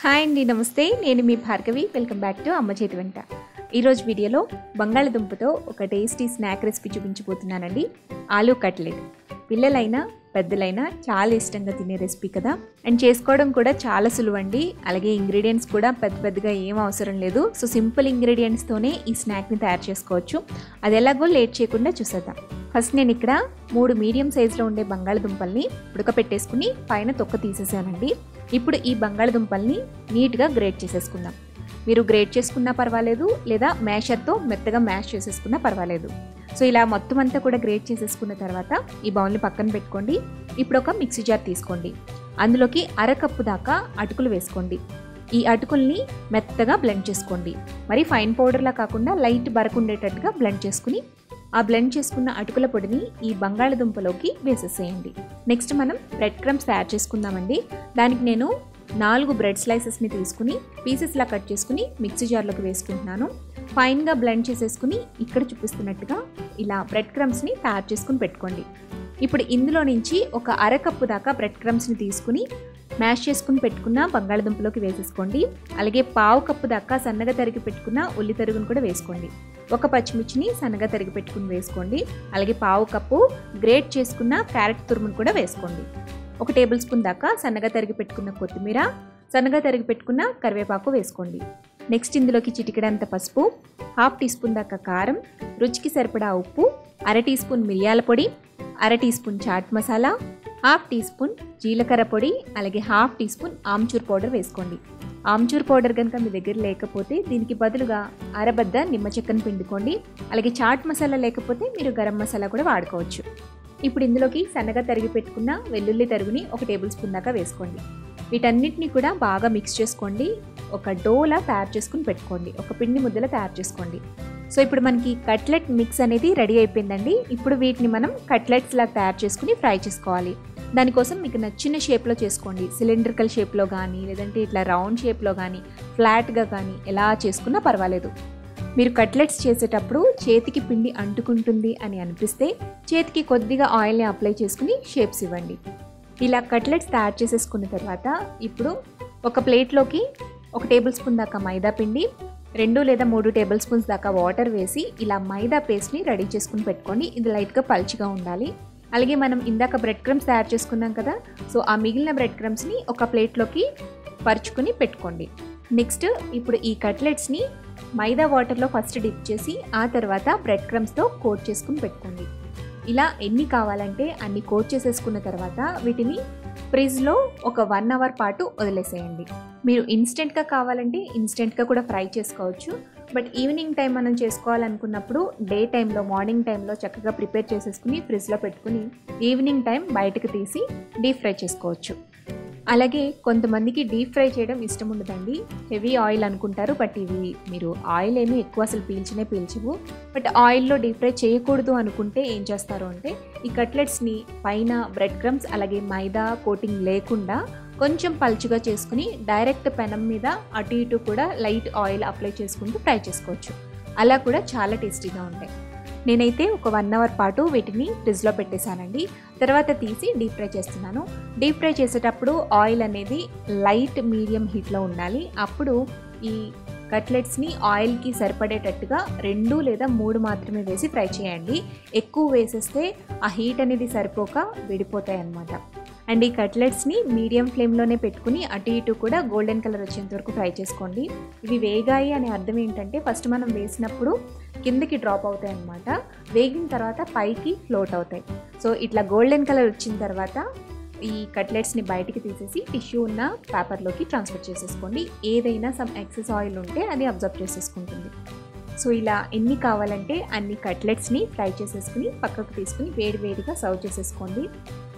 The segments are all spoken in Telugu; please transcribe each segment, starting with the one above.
హాయ్ అండి నమస్తే నేను మీ భార్గవి వెల్కమ్ బ్యాక్ టు అమ్మ చేతి వెంట ఈరోజు వీడియోలో బంగాళదుంపతో ఒక టేస్టీ స్నాక్ రెసిపీ చూపించబోతున్నానండి ఆలూ కట్లెట్ పిల్లలైనా పెద్దలైనా చాలా ఇష్టంగా తినే రెసిపీ కదా అండ్ చేసుకోవడం కూడా చాలా సులువండి అలాగే ఇంగ్రీడియంట్స్ కూడా పెద్ద పెద్దగా ఏం అవసరం లేదు సో సింపుల్ ఇంగ్రీడియంట్స్తోనే ఈ స్నాక్ని తయారు చేసుకోవచ్చు అది ఎలాగో లేట్ చేయకుండా చూసేద్దాం ఫస్ట్ నేను ఇక్కడ మూడు మీడియం సైజులో ఉండే బంగాళదుంపల్ని ఉడకపెట్టేసుకుని పైన తొక్క తీసేసానండి ఇప్పుడు ఈ బంగాళదుంపల్ని నీట్గా గ్రేట్ చేసేసుకుందాం మీరు గ్రేట్ చేసుకున్నా పర్వాలేదు లేదా మ్యాషర్తో మెత్తగా మ్యాష్ చేసేసుకున్నా పర్వాలేదు సో ఇలా మొత్తం అంతా కూడా గ్రేట్ చేసేసుకున్న తర్వాత ఈ బౌల్ని పక్కన పెట్టుకోండి ఇప్పుడు ఒక మిక్సీ జార్ తీసుకోండి అందులోకి అరకప్పు దాకా అటుకులు వేసుకోండి ఈ అటుకుల్ని మెత్తగా బ్లెండ్ చేసుకోండి మరి ఫైన్ పౌడర్లా కాకుండా లైట్ బరకు ఉండేటట్టుగా బ్లెండ్ చేసుకుని ఆ బ్లెండ్ చేసుకున్న అటుకుల పొడిని ఈ బంగాళదుంపలోకి వేసేసేయండి నెక్స్ట్ మనం బ్రెడ్ క్రమ్స్ తయారు చేసుకుందామండి దానికి నేను నాలుగు బ్రెడ్ స్లైసెస్ని తీసుకుని పీసెస్లా కట్ చేసుకుని మిక్సీ జార్లోకి వేసుకుంటున్నాను ఫైన్గా బ్లెండ్ చేసేసుకుని ఇక్కడ చూపిస్తున్నట్టుగా ఇలా బ్రెడ్ క్రమ్స్ని తయారు చేసుకుని పెట్టుకోండి ఇప్పుడు ఇందులో నుంచి ఒక అరకప్పు దాకా బ్రెడ్ క్రమ్స్ని తీసుకుని మ్యాష్ చేసుకుని పెట్టుకున్న బంగాళదుంపలోకి వేసేసుకోండి అలాగే పావు కప్పు దాకా సన్నగా తరిగి పెట్టుకున్న ఉల్లి తరుగును కూడా వేసుకోండి ఒక పచ్చిమిర్చిని సన్నగా తరిగి పెట్టుకుని వేసుకోండి అలాగే పావు కప్పు గ్రేట్ చేసుకున్న క్యారెట్ తురుమును కూడా వేసుకోండి ఒక టేబుల్ స్పూన్ దాకా సన్నగా తరిగి పెట్టుకున్న కొత్తిమీర సన్నగా తరిగి పెట్టుకున్న కరివేపాకు వేసుకోండి నెక్స్ట్ ఇందులోకి చిటికెడంత పసుపు హాఫ్ టీ స్పూన్ దాకా కారం రుచికి సరిపడా ఉప్పు అర టీ స్పూన్ మిరియాల పొడి అర teaspoon chaat masala half teaspoon జీలకర్ర పొడి అలాగే half teaspoon amchur powder వేసుకోండి ఆమ్చూర్ పౌడర్ కనుక మీ దగ్గర లేకపోతే దీనికి బదులుగా అరబద్ద నిమ్మ చెక్కను పిండుకోండి అలాగే చాట్ మసాలా లేకపోతే మీరు గరం మసాలా కూడా వాడుకోవచ్చు ఇప్పుడు ఇందులోకి సన్నగా తరిగి పెట్టుకున్న వెల్లుల్లి తరుగుని ఒక టేబుల్ స్పూన్ దాకా వేసుకోండి వీటన్నిటిని కూడా బాగా మిక్స్ చేసుకోండి ఒక డోలా తయారు చేసుకుని పెట్టుకోండి ఒక పిండి ముద్దలా తయారు చేసుకోండి సో ఇప్పుడు మనకి కట్లెట్ మిక్స్ అనేది రెడీ అయిపోయిందండి ఇప్పుడు వీటిని మనం కట్లెట్స్ లాగా తయారు చేసుకుని ఫ్రై చేసుకోవాలి దానికోసం మీకు నచ్చిన షేప్లో చేసుకోండి సిలిండ్రికల్ షేప్లో కానీ లేదంటే ఇట్లా రౌండ్ షేప్లో కానీ ఫ్లాట్గా కానీ ఎలా చేసుకున్నా పర్వాలేదు మీరు కట్లెట్స్ చేసేటప్పుడు చేతికి పిండి అంటుకుంటుంది అని అనిపిస్తే చేతికి కొద్దిగా ఆయిల్ని అప్లై చేసుకుని షేప్స్ ఇవ్వండి ఇలా కట్లెట్స్ తయారు చేసేసుకున్న తర్వాత ఇప్పుడు ఒక ప్లేట్లోకి ఒక టేబుల్ స్పూన్ దాకా మైదా పిండి రెండు లేదా మూడు టేబుల్ స్పూన్స్ దాకా వాటర్ వేసి ఇలా మైదా పేస్ట్ని రెడీ చేసుకుని పెట్టుకోండి ఇది లైట్గా పల్చిగా ఉండాలి అలాగే మనం ఇందాక బ్రెడ్ క్రమ్స్ తయారు చేసుకున్నాం కదా సో ఆ మిగిలిన బ్రెడ్ క్రమ్స్ని ఒక ప్లేట్లోకి పరుచుకుని పెట్టుకోండి నెక్స్ట్ ఇప్పుడు ఈ కట్లెట్స్ని మైదా వాటర్లో ఫస్ట్ డిప్ చేసి ఆ తర్వాత బ్రెడ్ క్రమ్స్తో కోట్ చేసుకుని పెట్టుకోండి ఇలా ఎన్ని కావాలంటే అన్ని కోట్ చేసేసుకున్న తర్వాత వీటిని ఫ్రిడ్జ్లో ఒక వన్ అవర్ పాటు వదిలేసేయండి మీరు ఇన్స్టెంట్గా కావాలంటే ఇన్స్టెంట్గా కూడా ఫ్రై చేసుకోవచ్చు బట్ ఈవినింగ్ టైం మనం చేసుకోవాలనుకున్నప్పుడు డే టైంలో మార్నింగ్ టైంలో చక్కగా ప్రిపేర్ చేసేసుకుని ఫ్రిడ్జ్లో పెట్టుకుని ఈవినింగ్ టైం బయటకు తీసి డీప్ ఫ్రై చేసుకోవచ్చు అలాగే కొంతమందికి డీప్ ఫ్రై చేయడం ఇష్టం ఉండదండి హెవీ ఆయిల్ అనుకుంటారు బట్ ఇవి మీరు ఆయిల్ ఏమీ ఎక్కువ అసలు పీల్చనే పీల్చవు బట్ ఆయిల్లో డీప్ ఫ్రై చేయకూడదు అనుకుంటే ఏం చేస్తారు అంటే ఈ కట్లెట్స్ని పైన బ్రెడ్ క్రమ్స్ అలాగే మైదా కోటింగ్ లేకుండా కొంచెం పలుచుగా చేసుకుని డైరెక్ట్ పెనం మీద అటు ఇటు కూడా లైట్ ఆయిల్ అప్లై చేసుకుంటూ ఫ్రై చేసుకోవచ్చు అలా కూడా చాలా టేస్టీగా ఉంటాయి నేనైతే ఒక వన్ అవర్ పాటు వీటిని ఫ్రిడ్జ్లో పెట్టేశానండి తర్వాత తీసి డీప్ ఫ్రై చేస్తున్నాను డీప్ ఫ్రై చేసేటప్పుడు ఆయిల్ అనేది లైట్ మీడియం హీట్లో ఉండాలి అప్పుడు ఈ కట్లెట్స్ని ఆయిల్కి సరిపడేటట్టుగా రెండు లేదా మూడు మాత్రమే వేసి ఫ్రై చేయండి ఎక్కువ వేసేస్తే ఆ హీట్ అనేది సరిపోక విడిపోతాయి అన్నమాట అండ్ ఈ కట్లెట్స్ని మీడియం ఫ్లేమ్లోనే పెట్టుకుని అటు ఇటు కూడా గోల్డెన్ కలర్ వచ్చేంత వరకు ఫ్రై చేసుకోండి ఇవి వేగాయి అనే అర్థం ఏంటంటే ఫస్ట్ మనం వేసినప్పుడు కిందకి డ్రాప్ అవుతాయి అన్నమాట వేగిన తర్వాత పైకి ఫ్లోట్ అవుతాయి సో ఇట్లా గోల్డెన్ కలర్ వచ్చిన తర్వాత ఈ కట్లెట్స్ని బయటికి తీసేసి టిష్యూ ఉన్న పేపర్లోకి ట్రాన్స్ఫర్ చేసేసుకోండి ఏదైనా సమ్ ఎక్సెస్ ఆయిల్ ఉంటే అది అబ్జర్వ్ చేసేసుకుంటుంది సో ఇలా ఎన్ని కావాలంటే అన్ని కట్లెట్స్ని ఫ్రై చేసేసుకుని పక్కకు తీసుకుని వేడి వేడిగా సర్వ్ చేసేసుకోండి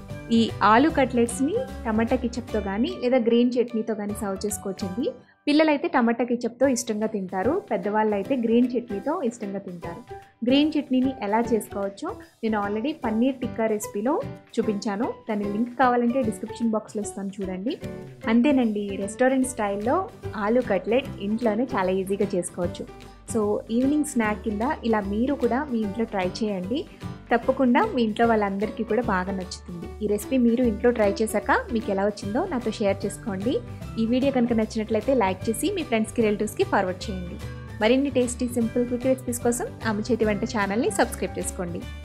ఈ ఆలు కట్లెట్స్ని టమాటా కిచప్తో కానీ లేదా గ్రీన్ చట్నీతో కానీ సర్వ్ చేసుకోవచ్చండి పిల్లలైతే టమాటా కిచప్తో ఇష్టంగా తింటారు పెద్దవాళ్ళు అయితే గ్రీన్ చట్నీతో ఇష్టంగా తింటారు గ్రీన్ చట్నీని ఎలా చేసుకోవచ్చో నేను ఆల్రెడీ పన్నీర్ టిక్కా రెసిపీలో చూపించాను దాని లింక్ కావాలంటే డిస్క్రిప్షన్ బాక్స్లో ఇస్తాను చూడండి అంతేనండి రెస్టారెంట్ స్టైల్లో ఆలు కట్లెట్ ఇంట్లోనే చాలా ఈజీగా చేసుకోవచ్చు సో ఈవినింగ్ స్నాక్ కింద ఇలా మీరు కూడా మీ ఇంట్లో ట్రై చేయండి తప్పకుండా మీ ఇంట్లో వాళ్ళందరికీ కూడా బాగా నచ్చుతుంది ఈ రెసిపీ మీరు ఇంట్లో ట్రై చేశాక మీకు ఎలా వచ్చిందో నాతో షేర్ చేసుకోండి ఈ వీడియో కనుక నచ్చినట్లయితే లైక్ చేసి మీ ఫ్రెండ్స్కి రిలేటివ్స్కి ఫార్వర్డ్ చేయండి మరిన్ని టేస్టీ సింపుల్ క్విక్ రెసిపీస్ కోసం అమ్మ చేతి వంట ఛానల్ని సబ్స్క్రైబ్ చేసుకోండి